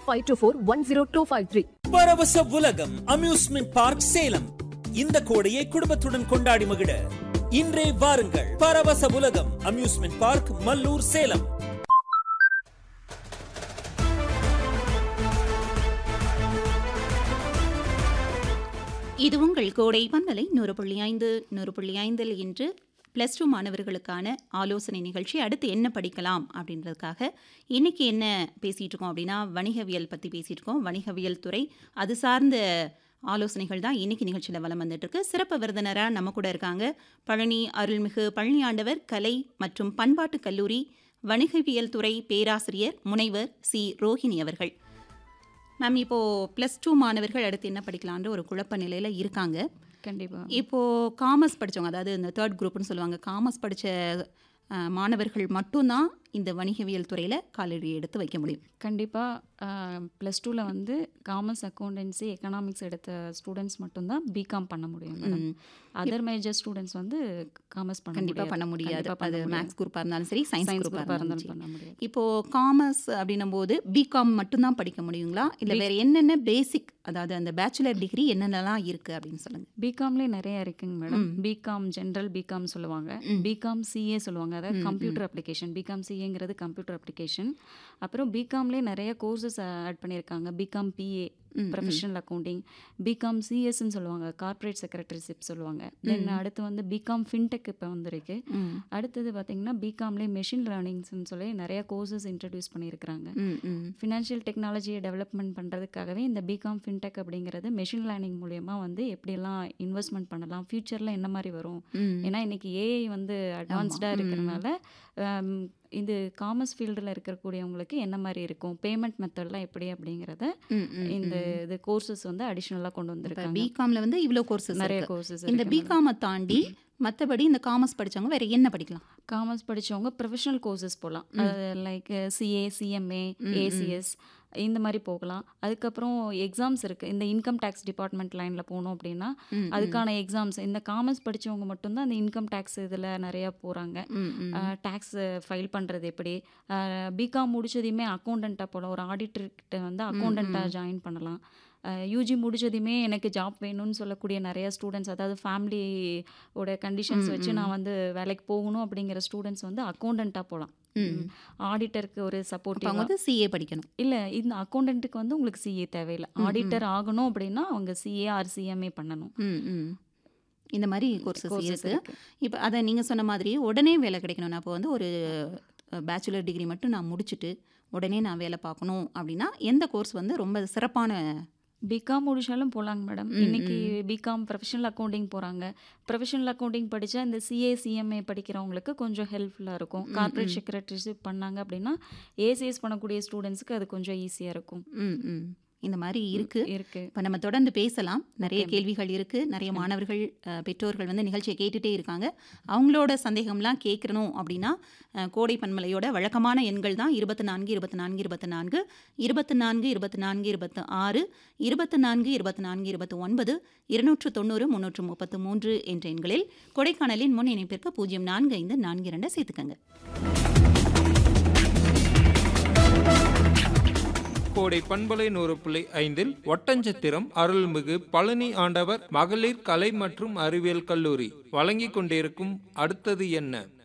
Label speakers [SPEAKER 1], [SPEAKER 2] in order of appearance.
[SPEAKER 1] Five two four one zero two five three
[SPEAKER 2] பரவச உலகம் amusement park Salem இந்த கோடையை குடும்பத்துடன் கொண்டாடி மகிழ இன்றே வாருங்கள் பரவச உலகம் அம்யூஸ்மெண்ட் பார்க் மல்லூர் சேலம்
[SPEAKER 3] இது உங்கள் கோடை பண்பலை நூறு புள்ளி ஐந்து நூறு புள்ளி ஐந்தில் இன்று ப்ளஸ் டூ மாணவர்களுக்கான ஆலோசனை நிகழ்ச்சி அடுத்து என்ன படிக்கலாம் அப்படின்றதுக்காக இன்னைக்கு என்ன பேசிகிட்டு இருக்கோம் அப்படின்னா வணிகவியல் பற்றி பேசிகிட்டு இருக்கோம் வணிகவியல் துறை அது சார்ந்த ஆலோசனைகள் தான் இன்னைக்கு நிகழ்ச்சியில் வலம் வந்துட்டு இருக்கு சிறப்பு விருந்தினராக நம்ம கூட இருக்காங்க பழனி அருள்மிகு பழனி ஆண்டவர் கலை மற்றும் பண்பாட்டு கல்லூரி வணிகவியல் துறை பேராசிரியர் முனைவர் சி ரோஹிணி அவர்கள் மேம் இப்போது ப்ளஸ் டூ மாணவர்கள் அடுத்து என்ன படிக்கலான்ற ஒரு குழப்ப நிலையில் இருக்காங்க
[SPEAKER 4] கண்டிப்பா
[SPEAKER 3] இப்போது காமர்ஸ் படித்தவங்க அதாவது இந்த தேர்ட் குரூப்னு சொல்லுவாங்க காமர்ஸ் படித்த மாணவர்கள் மட்டும்தான் இந்த வணிகவியல் துறையில் காலடி எடுத்து வைக்க முடியும்
[SPEAKER 4] கண்டிப்பாக ப்ளஸ் டூவில் வந்து காமர்ஸ் அக்கௌண்டன்சி எக்கனாமிக்ஸ் எடுத்த ஸ்டூடெண்ட்ஸ் மட்டும்தான் பிகாம் பண்ண முடியும் மேடம் அதர் மேஜர் ஸ்டூடெண்ட்ஸ் வந்து காமர்ஸ் பண்ண
[SPEAKER 3] கண்டிப்பாக பண்ண முடியாது அது மேக்ஸ் குரூப்பாக இருந்தாலும் சரி சயின்ஸ்
[SPEAKER 4] சயின்ஸ்
[SPEAKER 3] குரூப்பாக
[SPEAKER 4] குரூப்பாக
[SPEAKER 3] இருந்தாலும்
[SPEAKER 4] இருந்தாலும்
[SPEAKER 3] சரி
[SPEAKER 4] பண்ண முடியாது
[SPEAKER 3] இப்போது காமர்ஸ் அப்படின்னும் போது பிகாம் மட்டும்தான் படிக்க முடியுங்களா இல்லை வேறு என்னென்ன பேசிக் அதாவது அந்த பேச்சுலர் டிகிரி என்னென்னலாம் இருக்குது அப்படின்னு சொல்லுங்கள்
[SPEAKER 4] பிகாம்லேயே நிறைய இருக்குங்க மேடம் பிகாம் ஜென்ரல் பிகாம் சொல்லுவாங்க பிகாம் சிஏ சொல்லுவாங்க அதாவது கம்ப்யூட்டர் அப்ளிகேஷன் பிகாம் சிஏங்கிறது கம்ப்யூட்டர் அப்ளிகேஷன் அப்புறம் பிகாம்லேயே நிறைய கோர்சஸ் ஆட் பண்ணியிருக்காங்க BCom BA professional accounting BCom சிஎஸ்ன்னு சொல்லுவாங்க கார்ப்பரேட் செக்ரட்டரிஷிப் சொல்லுவாங்க தென் அடுத்து வந்து பிகாம் ஃபின்டெக் இப்போ வந்திருக்கு அடுத்தது பார்த்தீங்கன்னா பிகாம்லேயே மெஷின் லேர்னிங்ஸ்னு சொல்லி நிறைய கோர்சஸ் இன்ட்ரடியூஸ் பண்ணியிருக்கிறாங்க
[SPEAKER 3] ம் ம்
[SPEAKER 4] ஃபினான்ஷியல் டெக்னாலஜியை டெவலப்மெண்ட் பண்ணுறதுக்காகவே இந்த பிகாம் ஃபின்டெக் அப்படிங்கிறது மெஷின் லேர்னிங் மூலயமா வந்து எப்படியெல்லாம் இன்வெஸ்ட்மெண்ட் பண்ணலாம் ஃப்யூச்சரில் என்ன மாதிரி வரும் ஏன்னா இன்னைக்கு ஏஐ வந்து அட்வான்ஸ்டாக இருக்கிறனால ஹம், இது காமர்ஸ் ஃபீல்டில் இருக்கக்கூடியவங்களுக்கு என்ன மாதிரி இருக்கும் பேமெண்ட் மெத்தட்லாம் எப்படி அப்படிங்கிறத இந்த இது கோர்சஸ் வந்து அடிஷ்னலாக கொண்டு
[SPEAKER 3] இப்போ
[SPEAKER 4] வந்திருக்காங்க
[SPEAKER 3] பிகாமில் வந்து இவ்வளோ கோர்சஸ்
[SPEAKER 4] நிறைய கோர்சஸ்
[SPEAKER 3] இந்த பிகாமை தாண்டி மற்றபடி இந்த காமர்ஸ் படிச்சவங்க வேற என்ன படிக்கலாம்
[SPEAKER 4] காமர்ஸ் படிச்சவங்க ப்ரொஃபஷனல் கோர்சஸ் போகலாம் லைக் சிஏ சிஎம்ஏ ஏசிஎஸ் இந்த மாதிரி போகலாம் அதுக்கப்புறம் எக்ஸாம்ஸ் இருக்குது இந்த இன்கம் டேக்ஸ் டிபார்ட்மெண்ட் லைனில் போகணும் அப்படின்னா அதுக்கான எக்ஸாம்ஸ் இந்த காமர்ஸ் படிச்சவங்க மட்டும்தான் இந்த இன்கம் டேக்ஸ் இதில் நிறையா போகிறாங்க டேக்ஸ் ஃபைல் பண்ணுறது எப்படி பிகாம் முடிச்சதையுமே அக்கௌண்டண்ட்டாக போகலாம் ஒரு ஆடிட்டர்கிட்ட வந்து அக்கௌண்டண்ட்டாக ஜாயின் பண்ணலாம் யூஜி முடிச்சதையுமே எனக்கு ஜாப் வேணும்னு சொல்லக்கூடிய நிறைய ஸ்டூடெண்ட்ஸ் அதாவது ஃபேமிலியோட கண்டிஷன்ஸ் வச்சு நான் வந்து வேலைக்கு போகணும் அப்படிங்கிற ஸ்டூடெண்ட்ஸ் வந்து அக்கௌண்டண்ட்டாக போகலாம் ஆடிட்டருக்கு ஒரு
[SPEAKER 3] இப்போ
[SPEAKER 4] சப்போர்ட்டிவ்
[SPEAKER 3] அவங்க வந்து சிஏ படிக்கணும்
[SPEAKER 4] இல்லை இந்த அக்கௌண்டண்ட்டுக்கு வந்து உங்களுக்கு சிஏ தேவையில்லை ஆடிட்டர் ஆகணும் அப்படின்னா அவங்க சிஏ ஆர் சிஎம்ஏ பண்ணணும்
[SPEAKER 3] ம் ம் இந்த மாதிரி கோர்சஸ்
[SPEAKER 4] Courses
[SPEAKER 3] இருக்கு
[SPEAKER 4] இருக்கு.
[SPEAKER 3] இப்போ அதை நீங்கள் சொன்ன மாதிரி உடனே வேலை கிடைக்கணும் அப்போ வந்து ஒரு பேச்சுலர் டிகிரி மட்டும் நான் முடிச்சுட்டு உடனே நான் வேலை பார்க்கணும் அப்படின்னா எந்த கோர்ஸ் வந்து ரொம்ப சிறப்பான
[SPEAKER 4] பிகாம் முடிச்சாலும் போகலாங்க மேடம் இன்னைக்கு பிகாம் ப்ரொஃபஷனல் அக்கௌண்டிங் போகிறாங்க ப்ரொஃபஷனல் அக்கௌண்டிங் படித்தா இந்த சிஏ சிஎம்ஏ படிக்கிறவங்களுக்கு கொஞ்சம் ஹெல்ப்ஃபுல்லாக இருக்கும் கார்ப்பரேட் செக்ரட்டரிஷிப் பண்ணாங்க அப்படின்னா ஏசிஎஸ் பண்ணக்கூடிய ஸ்டூடெண்ட்ஸ்க்கு அது கொஞ்சம் ஈஸியாக இருக்கும்
[SPEAKER 3] ம் ம் இந்த மாதிரி இருக்கு
[SPEAKER 4] இருக்கு
[SPEAKER 3] இப்போ நம்ம தொடர்ந்து பேசலாம் நிறைய கேள்விகள் இருக்கு நிறைய மாணவர்கள் அஹ், பெற்றோர்கள் வந்து நிகழ்ச்சியை கேட்டுட்டே இருக்காங்க அவங்களோட சந்தேகம்லாம் கேட்கணும் அப்படின்னா அஹ், கோடை பன்மலையோட வழக்கமான எண்கள் தான் இருபத்தி நான்கு இருபத்தி நான்கு இருபத்தி நான்கு இருபத்தி நான்கு இருபத்தி நான்கு இருபத்தி ஆறு இருபத்தி நான்கு இருபத்தி நான்கு இருபத்தி ஒன்பது இருநூற்று தொண்ணூறு முன்னூற்று முப்பத்து மூன்று என்ற எண்களில் கொடைக்கானலின் முன் இணைப்பிற்கு பூஜ்ஜியம் நான்கு ஐந்து நான்கு இரண்டு சேர்த்துக்கங்க
[SPEAKER 5] கோடை பண்பலை நூறு புள்ளி ஐந்தில் ஒட்டஞ்சத்திரம் அருள்மிகு பழனி ஆண்டவர் மகளிர் கலை மற்றும் அறிவியல் கல்லூரி வழங்கிக் கொண்டிருக்கும் அடுத்தது என்ன